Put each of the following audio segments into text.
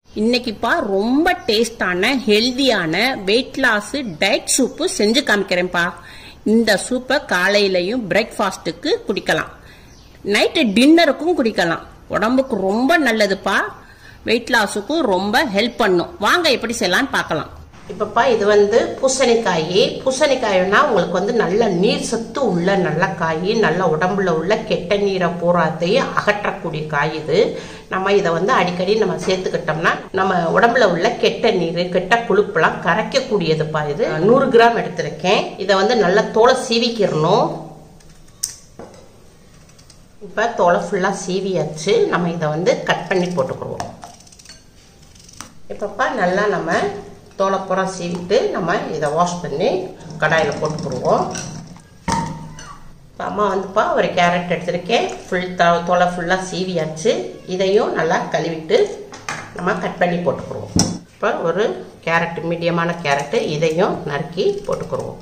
இன்னைக்குப்பா ரொம்ப டேஸ்டான ஹெல்தியான வெயிட் லாஸ் டயட் சூப்பு செஞ்சு காமிக்கிறேன்ப்பா இந்த சூப்பை காலையிலையும் பிரேக்ஃபாஸ்ட்டுக்கு குடிக்கலாம் நைட்டு டின்னருக்கும் குடிக்கலாம் உடம்புக்கு ரொம்ப நல்லதுப்பா வெயிட் லாஸுக்கும் ரொம்ப ஹெல்ப் பண்ணும் வாங்க எப்படி செய்யலாம்னு பார்க்கலாம் இப்பப்பா இது வந்து பூசணிக்காய் பூசணிக்காய்னா உங்களுக்கு வந்து நல்ல நீர் சத்து உள்ள நல்ல காய் நல்ல உடம்புல உள்ள கெட்ட நீரை பூராத்தையும் அகற்றக்கூடிய காய் இது நம்ம இதை வந்து அடிக்கடி நம்ம சேர்த்துக்கிட்டோம்னா நம்ம உடம்புல உள்ள கெட்ட நீர் கெட்ட கொழுப்பெல்லாம் கரைக்கக்கூடியதுப்பா இது நூறு கிராம் எடுத்திருக்கேன் இதை வந்து நல்லா தோலை சீவிக்கிறணும் இப்போ தோலை ஃபுல்லாக சீவியாச்சு நம்ம இதை வந்து கட் பண்ணி போட்டுக்குருவோம் இப்பப்பா நல்லா நம்ம தோலை பூரா சீவிட்டு நம்ம இதை வாஷ் பண்ணி கடாயில் போட்டுக்குருவோம் இப்போ அம்மா வந்துப்பா ஒரு கேரட் எடுத்திருக்கேன் ஃபுல் த தோலை ஃபுல்லாக சீவியாச்சு இதையும் நல்லா கழுவிட்டு நம்ம கட் பண்ணி போட்டுக்குருவோம் இப்போ ஒரு கேரட் மீடியமான கேரட்டு இதையும் நறுக்கி போட்டுக்குருவோம்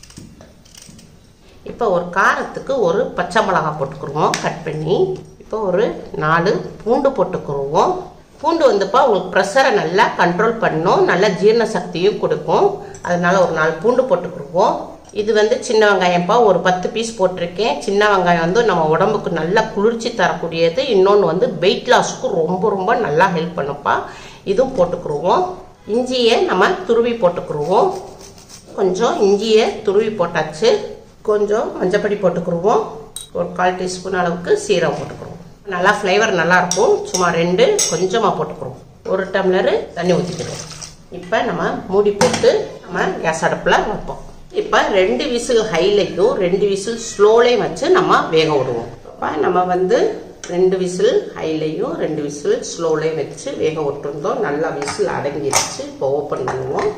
இப்போ ஒரு காரத்துக்கு ஒரு பச்சை மிளகா போட்டுக்குருவோம் கட் பண்ணி இப்போ ஒரு நாலு பூண்டு போட்டுக்குருவோம் பூண்டு வந்துப்பா உங்களுக்கு ப்ரெஷரை நல்லா கண்ட்ரோல் பண்ணும் நல்ல ஜீரண சக்தியும் கொடுக்கும் அதனால ஒரு நாலு பூண்டு போட்டுக்குருவோம் இது வந்து சின்ன வெங்காயம்ப்பா ஒரு பத்து பீஸ் போட்டிருக்கேன் சின்ன வெங்காயம் வந்து நம்ம உடம்புக்கு நல்லா குளிர்ச்சி தரக்கூடியது இன்னொன்று வந்து வெயிட் லாஸ்க்கு ரொம்ப ரொம்ப நல்லா ஹெல்ப் பண்ணுப்பா இதுவும் போட்டுக்குருவோம் இஞ்சியை நம்ம துருவி போட்டுக்குருவோம் கொஞ்சம் இஞ்சியை துருவி போட்டாச்சு கொஞ்சம் மஞ்சப்பொடி போட்டுக்குருவோம் ஒரு கால் டீஸ்பூன் அளவுக்கு சீரகம் போட்டுக்குருவோம் நல்லா ஃப்ளேவர் நல்லாயிருக்கும் சும்மா ரெண்டு கொஞ்சமாக போட்டுக்குருவோம் ஒரு டம்ளரு தண்ணி ஊற்றிக்கிடுவோம் இப்போ நம்ம மூடி போட்டு நம்ம கேஸ் அடுப்பில் வைப்போம் இப்போ ரெண்டு விசில் ஹைலையும் ரெண்டு விசில் ஸ்லோலையும் வச்சு நம்ம வேக விடுவோம் இப்போ நம்ம வந்து ரெண்டு விசில் ஹைலையும் ரெண்டு விசில் ஸ்லோலையும் வச்சு வேக விட்டுருந்தோம் நல்லா விசில் அடங்கிடுச்சு இப்போ ஓப்பன் பண்ணுவோம்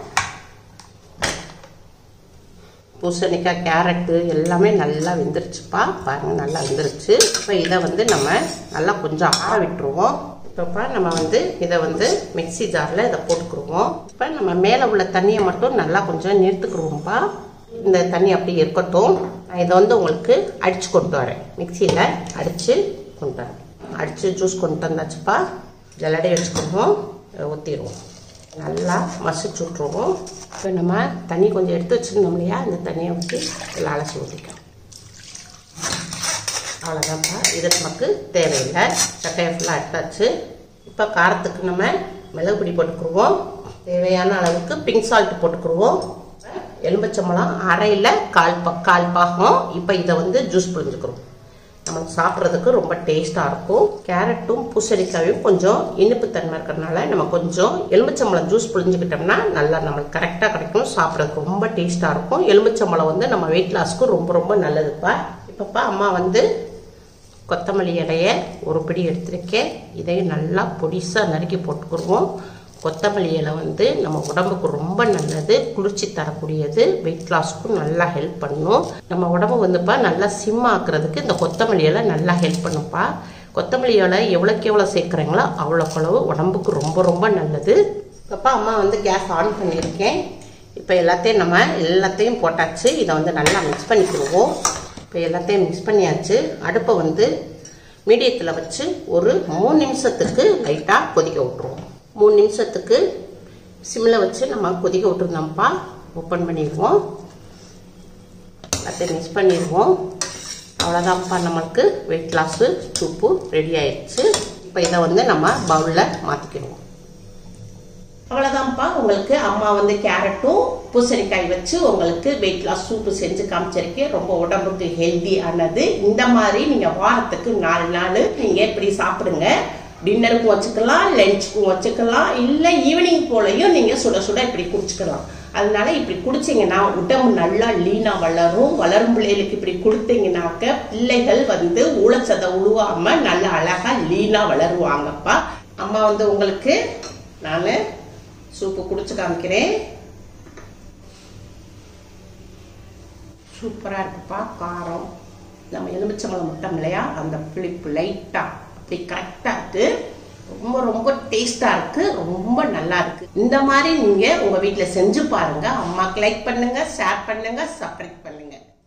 பூசணிக்காய் கேரட்டு எல்லாமே நல்லா வெந்துருச்சுப்பா பாருங்க நல்லா வெந்துருச்சு இப்போ இதை வந்து நம்ம நல்லா கொஞ்சம் ஆற விட்டுருவோம் இப்போப்பா நம்ம வந்து இதை வந்து மிக்சி ஜாரில் இதை போட்டுக்குருவோம் இப்போ நம்ம மேலே உள்ள தண்ணியை மட்டும் நல்லா கொஞ்சம் நிறுத்துக்குருவோம்ப்பா இந்த தண்ணி அப்படியே இருக்கட்டும் நான் இதை வந்து உங்களுக்கு அடித்து கொண்டு வரேன் மிக்சியில் அடித்து கொண்டு வரேன் அடித்து ஜூஸ் கொண்டு வந்தாச்சுப்பா ஜல்லடை வச்சுக்குருவோம் ஊற்றிடுவோம் நல்லா மசிச்சு விட்ருவோம் இப்போ நம்ம தண்ணி கொஞ்சம் எடுத்து வச்சுருந்தோம் இல்லையா அந்த தண்ணியை ஊற்றி இதில் அலசி ஊற்றிக்கலாம் அவ்வளோதான்ப்பா இது நமக்கு தேவையில்லை சட்டையை ஃபுல்லாக எடுத்தாச்சு இப்போ காரத்துக்கு நம்ம மிளகு பொடி போட்டுக்குருவோம் தேவையான அளவுக்கு பிங்க் சால்ட் போட்டுக்குருவோம் எலும்பச்சம்பழம் அரையில் கால் ப கால் பாகம் இப்போ இதை வந்து ஜூஸ் புழிஞ்சுக்கிறோம் நமக்கு சாப்பிட்றதுக்கு ரொம்ப டேஸ்ட்டாக இருக்கும் கேரட்டும் பூசணிக்காயும் கொஞ்சம் இனிப்பு தன்மை இருக்கிறதுனால நம்ம கொஞ்சம் எலுமிச்சம்பழம் ஜூஸ் புழிஞ்சுக்கிட்டோம்னா நல்லா நம்மளுக்கு கரெக்டாக கிடைக்கும் சாப்பிட்றதுக்கு ரொம்ப டேஸ்ட்டாக இருக்கும் எலுமிச்சம்பழம் வந்து நம்ம வெயிட் லாஸ்க்கு ரொம்ப ரொம்ப நல்லதுப்பா இப்போப்பா அம்மா வந்து கொத்தமல்லி இலையை ஒரு பிடி எடுத்திருக்கேன் இதையும் நல்லா பொடிசாக நறுக்கி போட்டுக்குருவோம் கொத்தமல்லி இலை வந்து நம்ம உடம்புக்கு ரொம்ப நல்லது குளிர்ச்சி தரக்கூடியது வெயிட் லாஸ்க்கும் நல்லா ஹெல்ப் பண்ணும் நம்ம உடம்பு வந்துப்பா நல்லா சிம் ஆக்குறதுக்கு இந்த கொத்தமல்லி இலை நல்லா ஹெல்ப் பண்ணுப்பா கொத்தமல்லி இலை எவ்வளோக்கு எவ்வளோ சேர்க்குறீங்களோ அவ்வளோக்களவு உடம்புக்கு ரொம்ப ரொம்ப நல்லது அப்பா அம்மா வந்து கேஸ் ஆன் பண்ணியிருக்கேன் இப்போ எல்லாத்தையும் நம்ம எல்லாத்தையும் போட்டாச்சு இதை வந்து நல்லா மிக்ஸ் பண்ணிக்கிடுவோம் இப்போ எல்லாத்தையும் மிக்ஸ் பண்ணியாச்சு அடுப்பை வந்து மீடியத்தில் வச்சு ஒரு மூணு நிமிஷத்துக்கு லைட்டாக கொதிக்க விட்ருவோம் மூணு நிமிஷத்துக்கு சிம்மில் வச்சு நம்ம கொதிக்க விட்டுருந்தோம்ப்பா ஓப்பன் பண்ணிடுவோம் எல்லாத்தையும் மிக்ஸ் பண்ணிடுவோம் அவ்வளோதான்ப்பா நம்மளுக்கு வெயிட் லாஸு சூப்பு ரெடி ஆயிடுச்சு இப்போ இதை வந்து நம்ம பவுலில் மாற்றிக்கிடுவோம் அவ்வளோதான்ப்பா உங்களுக்கு அம்மா வந்து கேரட்டும் பூசணிக்காய் வச்சு உங்களுக்கு வெயிட் லாஸ் சூப்பு செஞ்சு காமிச்சிருக்கேன் ரொம்ப உடம்புக்கு ஹெல்த்தியானது இந்த மாதிரி நீங்கள் வாரத்துக்கு நாலு நாள் நீங்கள் இப்படி சாப்பிடுங்க டின்னருக்கும் வச்சுக்கலாம் லஞ்சுக்கும் வச்சுக்கலாம் இல்லை ஈவினிங் போலையும் நீங்கள் சுட சுட இப்படி குடிச்சுக்கலாம் அதனால இப்படி குடிச்சிங்கன்னா உடம்பு நல்லா லீனாக வளரும் வளரும் பிள்ளைகளுக்கு இப்படி கொடுத்தீங்கன்னாக்க பிள்ளைகள் வந்து ஊழச்சதை உழுவாம நல்லா அழகா லீனாக வளருவாங்கப்பா அம்மா வந்து உங்களுக்கு நான் சூப்பு குடிச்சு காமிக்கிறேன் சூப்பராக இருக்குப்பா காரம் நம்ம எலுமிச்சம்பழம் முட்டம் இல்லையா அந்த புளிப்பு லைட்டாக அப்படி கரெக்டாக இருக்கு ரொம்ப ரொம்ப டேஸ்டாக இருக்கு ரொம்ப நல்லா இருக்கு இந்த மாதிரி நீங்கள் உங்கள் வீட்டில் செஞ்சு பாருங்க அம்மாக்கு லைக் பண்ணுங்க ஷேர் பண்ணுங்க சப்ஸ்கிரைப் பண்ணுங்க